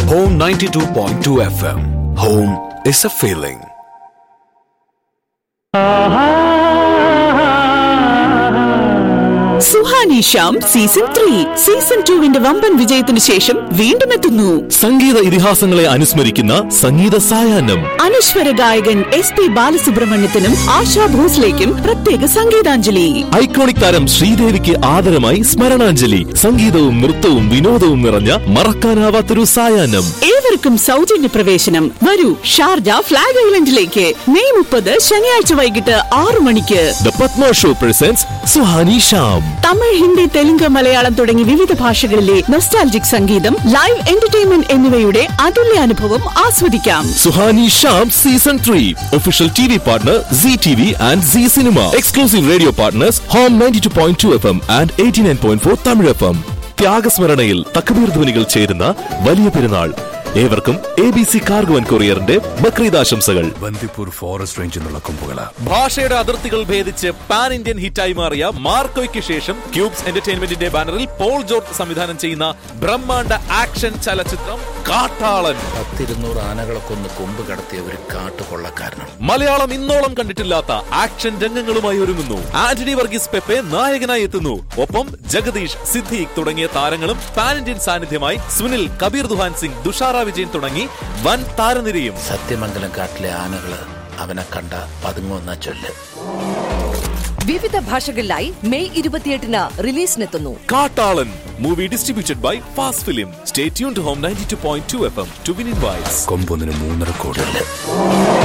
Home 92.2 FM. Home is a feeling. Suhani Shyam season three season ടുവിന്റെ വമ്പൻ വിജയത്തിന് ശേഷം വീണ്ടും എത്തുന്നു സംഗീത ഇതിഹാസങ്ങളെ അനുസ്മരിക്കുന്ന സംഗീത സായാഹ്നം അനശ്വര ഗായകൻ എസ് പി ബാലസുബ്രഹ്മണ്യത്തിനും ആശാ ഭോസ്ലേക്കും പ്രത്യേക സംഗീതാഞ്ജലി ഐക്കോണിക് താരം ശ്രീദേവിക്ക് ആദരമായി സ്മരണാഞ്ജലി സംഗീതവും നൃത്തവും വിനോദവും നിറഞ്ഞ മറക്കാനാവാത്തൊരു സായാഹ്നം ഏവർക്കും സൗജന്യ പ്രവേശനം വരൂ ഷാർജ ഫ്ലാഗ് ഐലൻഡിലേക്ക് മെയ് മുപ്പത് ശനിയാഴ്ച വൈകിട്ട് ആറു മണിക്ക് the Padma show presents Suhani Shyam Tamil Hindi Telugu Malayalam തുടങ്ങി വിവിധ ഭാഷകളിലെ നൊസ്റ്റാൾജിക് സംഗീതം ലൈവ് എന്റർടൈൻമെന്റ് എന്നിവയുടെ അതുല്യ അനുഭവം ആസ്വദിക്കാം Suhani Shyam season three official T V partner C T V and C cinema exclusive radio partners home ninety two point two F M and eighty nine point four Tamil F M ത്യാഗസ്മരണയിൽ തക്കബീർ ധ്വനികൾ ചേരുന്ന വലിയ പെരുന്നാൾ ഏവർക്കും എ ബി സി കാർഗോ കൊറിയറിന്റെ ബക്രീദ് ആശംസകൾ Bandipur forest റേഞ്ചിൽ നിന്നുള്ള കൊമ്പുകള ഭാഷയുടെ അതിർത്തികൾ ഭേദിച്ച് പാൻ ഇന്ത്യൻ ഹിറ്റായി മാറിയ മാർക്കോയ്ക്ക് ശേഷം ക്യൂബ്സ് എന്റർടൈൻമെന്റിന്റെ ബാനറിൽ പോൾ ജോർജ് സംവിധാനം ചെയ്യുന്ന ബ്രഹ്മാണ്ഡ ആക്ഷൻ ചലച്ചിത്രം കാട്ടാളൻ പത്തിരുന്നൂറ് ആനകളെ കൊന്ന് കൊമ്പ് കടത്തിയ ഒരു കാട്ടുകൊള്ളക്കാരനാണ് മലയാളം ഇന്നോളം കണ്ടിട്ടില്ലാത്ത ആക്ഷൻ രംഗങ്ങളുമായി ഒരുങ്ങുന്നു ആന്റണി വർഗീസ് പെപ്പെ നായകനായി എത്തുന്നു ഒപ്പം ജഗദീഷ് സിദ്ദീഖ് തുടങ്ങിയ താരങ്ങളും പാൻ ഇന്ത്യൻ സാന്നിധ്യമായി സുനിൽ കബീർ ദുഹാൻ സിംഗ് തുഷാര വിജയൻ തുടങ്ങി വൻ താരനിരയും സത്യമംഗലം കാട്ടിലെ ആനകള് അവനെ കണ്ട പതുങ്ങുന്ന ചൊല്ല് വിവിധ ഭാഷകളിലായി മെയ് ഇരുപത്തിയെട്ടിന് റിലീസിനെത്തുന്നു Kattalan movie distributed by fast film stay tune to home ninety two point two F M to win invites കൊമ്പൊന്നിന് മൂന്നര കോടി